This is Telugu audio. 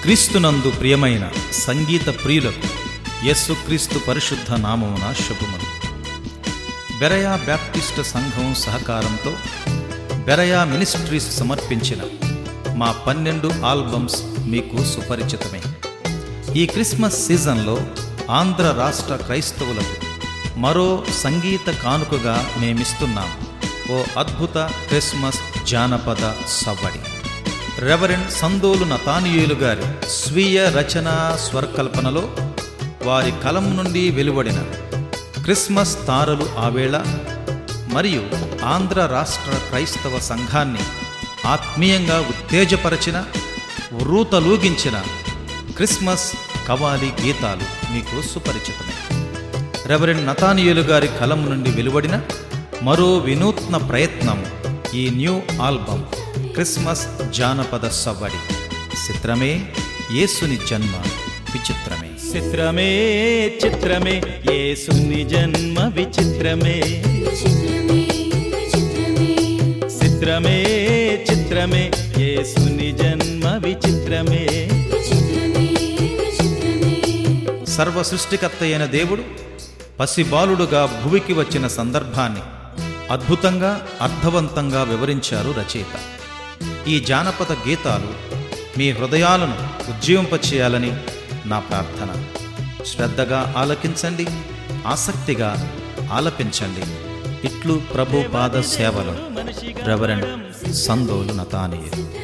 క్రీస్తునందు ప్రియమైన సంగీత ప్రియులకు యేసుక్రీస్తు పరిశుద్ధ నామమున శుభములు బెరయా బ్యాప్టిస్ట్ సంఘం సహకారంతో బెరయా మినిస్ట్రీస్ సమర్పించిన మా పన్నెండు ఆల్బమ్స్ మీకు సుపరిచితమే ఈ క్రిస్మస్ సీజన్లో ఆంధ్ర రాష్ట్ర క్రైస్తవులకు మరో సంగీత కానుకగా మేమిస్తున్నాం ఓ అద్భుత క్రిస్మస్ జానపద సవ్వడి రెవరెండ్ సందోలు నతానియేలు గారి స్వీయ రచన స్వరకల్పనలో వారి కలం నుండి వెలువడిన క్రిస్మస్ తారలు ఆవేళ మరియు ఆంధ్ర రాష్ట్ర క్రైస్తవ సంఘాన్ని ఆత్మీయంగా ఉత్తేజపరచిన ఉర్రూతలూగించిన క్రిస్మస్ కవాలి గీతాలు మీకు సుపరిచితమే రెవరెండ్ నతానియేలు గారి కలం నుండి వెలువడిన మరో వినూత్న ప్రయత్నం ఈ న్యూ ఆల్బమ్ క్రిస్మస్ జానపద సవ్వడి చిత్రమే యేసుని జన్మ విచిత్రమే చిత్రమే చిత్రమే యేసుని జన్మ విచిత్రమే విచిత్రమే విచిత్రమే చిత్రమే చిత్రమే యేసుని జన్మ విచిత్రమే విచిత్రమే విచిత్రమే సర్వ సృష్టికర్త అయిన దేవుడు పసిబాలుడుగా భువికి వచ్చిన సందర్భాన్ని అద్భుతంగా అర్థవంతంగా వివరించారు రచయిత ఈ జానపద గీతాలు మీ హృదయాలను ఉజ్జీవింపచేయాలని నా ప్రార్థన శ్రద్ధగా ఆలకించండి ఆసక్తిగా ఆలపించండి ఇట్లు ప్రభు పాద సేవలు రెవరెండ్ సందోలు నతానియలు